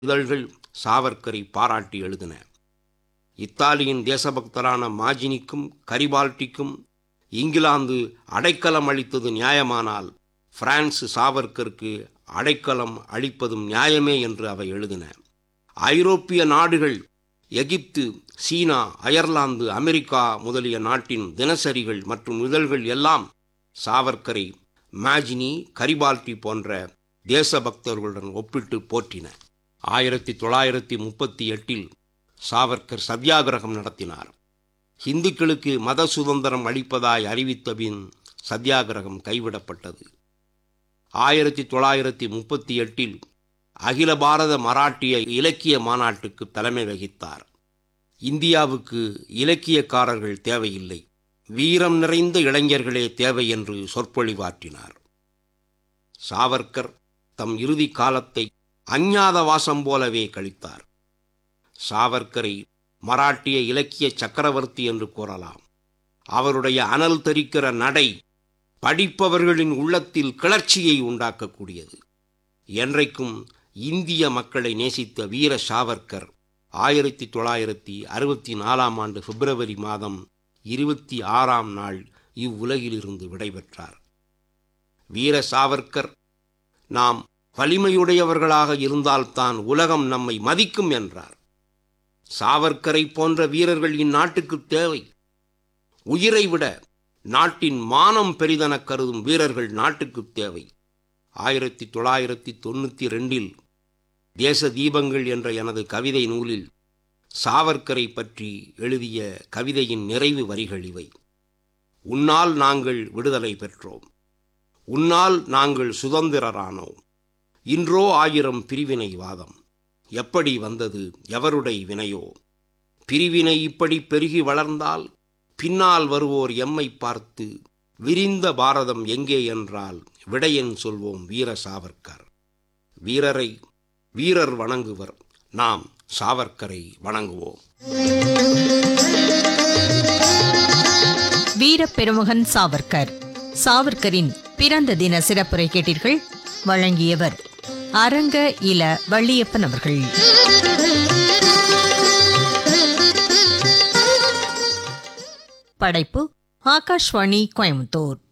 இதழ்கள் சாவர்க்கரை பாராட்டி எழுதின இத்தாலியின் தேசபக்தரான மாஜினிக்கும் கரிபால்டிக்கும் இங்கிலாந்து அடைக்கலம் அளித்தது நியாயமானால் பிரான்ஸ் சாவர்க்கருக்கு அடைக்கலம் அளிப்பதும் நியாயமே என்று அவை எழுதின ஐரோப்பிய நாடுகள் எகிப்து சீனா அயர்லாந்து அமெரிக்கா முதலிய நாட்டின் தினசரிகள் மற்றும் இதழ்கள் எல்லாம் சாவர்க்கரை மாஜினி கரிபால்டி போன்ற தேசபக்தர்களுடன் ஒப்பிட்டு போற்றின ஆயிரத்தி தொள்ளாயிரத்தி முப்பத்தி எட்டில் சாவர்கர் சத்தியாகிரகம் நடத்தினார் இந்துக்களுக்கு மத சுதந்திரம் அளிப்பதாய் அறிவித்த பின் சத்தியாகிரகம் கைவிடப்பட்டது ஆயிரத்தி தொள்ளாயிரத்தி முப்பத்தி எட்டில் அகில பாரத மராட்டிய இலக்கிய மாநாட்டுக்கு தலைமை வகித்தார் இந்தியாவுக்கு இலக்கியக்காரர்கள் தேவையில்லை வீரம் நிறைந்த இளைஞர்களே தேவை என்று சொற்பொழிவாற்றினார் சாவர்கர் தம் இறுதி காலத்தை அஞ்ஞாத வாசம் போலவே கழித்தார் சாவர்கரை மராட்டிய இலக்கிய சக்கரவர்த்தி என்று கூறலாம் அவருடைய அனல் தெரிக்கிற நடை படிப்பவர்களின் உள்ளத்தில் கிளர்ச்சியை உண்டாக்கக்கூடியது என்றைக்கும் இந்திய மக்களை நேசித்த வீர சாவர்கர் ஆயிரத்தி தொள்ளாயிரத்தி அறுபத்தி நாலாம் ஆண்டு பிப்ரவரி மாதம் இருபத்தி ஆறாம் நாள் இவ்வுலகிலிருந்து விடைபெற்றார் வீர சாவர்கர் நாம் வலிமையுடையவர்களாக இருந்தால்தான் உலகம் நம்மை மதிக்கும் என்றார் சாவர்க்கரை போன்ற வீரர்கள் இந்நாட்டுக்கு தேவை உயிரை விட நாட்டின் மானம் பெரிதென கருதும் வீரர்கள் நாட்டுக்கு தேவை ஆயிரத்தி தொள்ளாயிரத்தி தொண்ணூற்றி ரெண்டில் தேச தீபங்கள் என்ற எனது கவிதை நூலில் சாவர்க்கரை பற்றி எழுதிய கவிதையின் நிறைவு வரிகள் இவை உன்னால் நாங்கள் விடுதலை பெற்றோம் உன்னால் நாங்கள் சுதந்திரரானோம் இன்றோ ஆயிரம் பிரிவினை வாதம் எப்படி வந்தது எவருடைய வினையோ பிரிவினை இப்படி பெருகி வளர்ந்தால் பின்னால் வருவோர் எம்மை பார்த்து விரிந்த பாரதம் எங்கே என்றால் விடையன் சொல்வோம் வீர சாவர்கர் வீரரை வீரர் வணங்குவர் நாம் சாவர்க்கரை வணங்குவோம் வீரப் பெருமகன் சாவர்கர் சாவர்கரின் பிறந்த தின சிறப்புரை கேட்டீர்கள் வழங்கியவர் அரங்க இல வள்ளியப்பன் அவர்கள் படைப்பு ஆகாஷ்வாணி கோயம்புத்தூர்